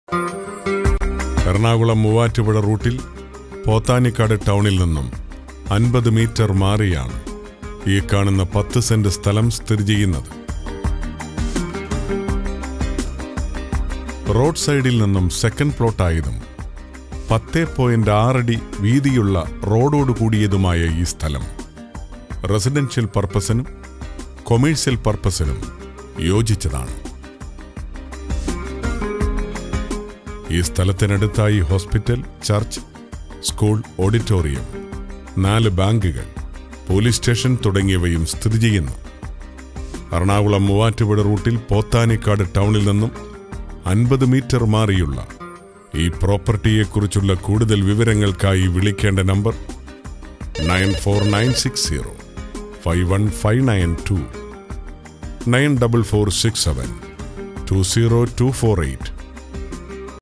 എറണാകുളം മൂവാറ്റുപുഴ റൂട്ടിൽ പോത്താനിക്കാട് ടൗണിൽ നിന്നും അൻപത് മീറ്റർ മാറിയാണ് ഈ കാണുന്ന പത്ത് സെന്റ് സ്ഥലം സ്ഥിതി ചെയ്യുന്നത് റോഡ് സൈഡിൽ നിന്നും സെക്കൻഡ് പ്ലോട്ടായതും പത്ത് പോയിന്റ് ആറടി വീതിയുള്ള റോഡോട് കൂടിയതുമായ ഈ സ്ഥലം റെസിഡൻഷ്യൽ പർപ്പസിനും കൊമേഴ്സ്യൽ പർപ്പസിനും യോജിച്ചതാണ് ഈ സ്ഥലത്തിനടുത്തായി ഹോസ്പിറ്റൽ ചർച്ച് സ്കൂൾ ഓഡിറ്റോറിയം നാല് ബാങ്കുകൾ പോലീസ് സ്റ്റേഷൻ തുടങ്ങിയവയും സ്ഥിതി ചെയ്യുന്നു എറണാകുളം മൂവാറ്റുപുഴ റൂട്ടിൽ പോത്താനിക്കാട് ടൗണിൽ നിന്നും അൻപത് മീറ്റർ മാറിയുള്ള ഈ പ്രോപ്പർട്ടിയെക്കുറിച്ചുള്ള കൂടുതൽ വിവരങ്ങൾക്കായി വിളിക്കേണ്ട number nine four nine six zero five one five nine two nine double four six seven two zero two four eight